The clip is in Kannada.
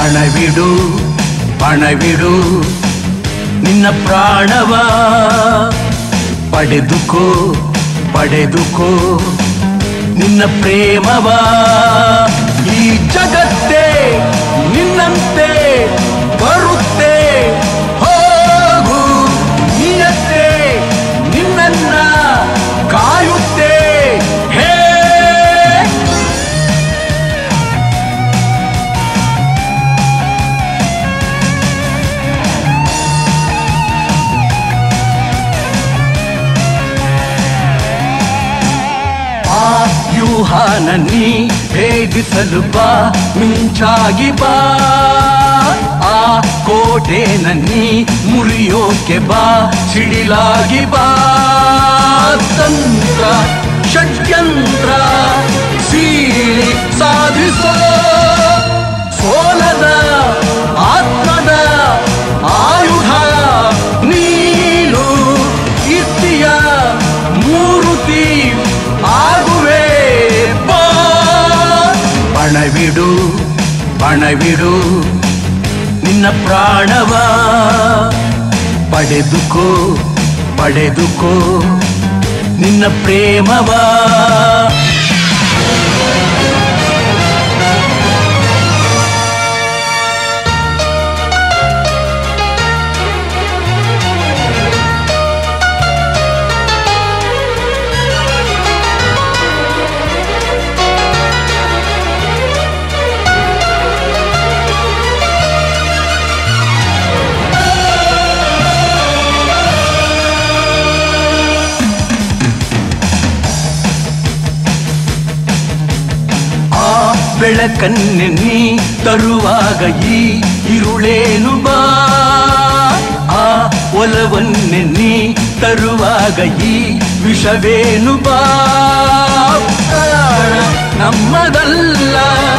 ಪಣವಿಡು ಪಣವಿಡು ನಿನ್ನ ಪ್ರಾಣವ ಪಡೆದುಕೋ ಪಡೆದುಕೋ ನಿನ್ನ ಪ್ರೇಮವ ಈ ಜಗತ್ತೇ ನಿನ್ನಂತೆ ಬರುತ್ತೆ ಹೋಗು ನೀಯತ್ತೆ ನಿನ್ನನ್ನ ಕಾಯುತ್ತೆ ಹೇ ಆ ವ್ಯೂಹಾನ ನೀ ಭೇದಿಸಲು ಬಾ ಮಿಂಚಾಗಿ ಬಾ ಆ ಕೋಟೆನ ನೀ ಮುರಿಯೋಕೆ ಬಾ ಸಿಡಿಲಾಗಿ ಬಾ ತಂತ್ರ ಷಡ್ಯಂತ್ರ ಸೀಳಿ ಸಾಧಿಸೋ ಸೋಲದ ಆತ್ಮದ ಆಯುಧ ನೀನು ಕೀರ್ತಿಯ ಮೂರುತಿ ಆಗುವೆ ಬಾ ಪಣವಿಡು ಪಣವಿಡು ನಿನ್ನ ಪ್ರಾಣವ ಪಡೆದುಕೋ ಪಡೆದುಕೋ ನಿನ್ನ ಪ್ರೇಮವ ಆ ಬೆಳಕನ್ನೆ ನೀ ತರುವಾಗ ಈ ಇರುಳೇನು ಬಾ ಆ ಒಲವನ್ನೆ ನೀ ತರುವಾಗ ಈ ವಿಷವೇನು ಬಾ ಪ್ರಾಣ ನಮ್ಮದಲ್ಲ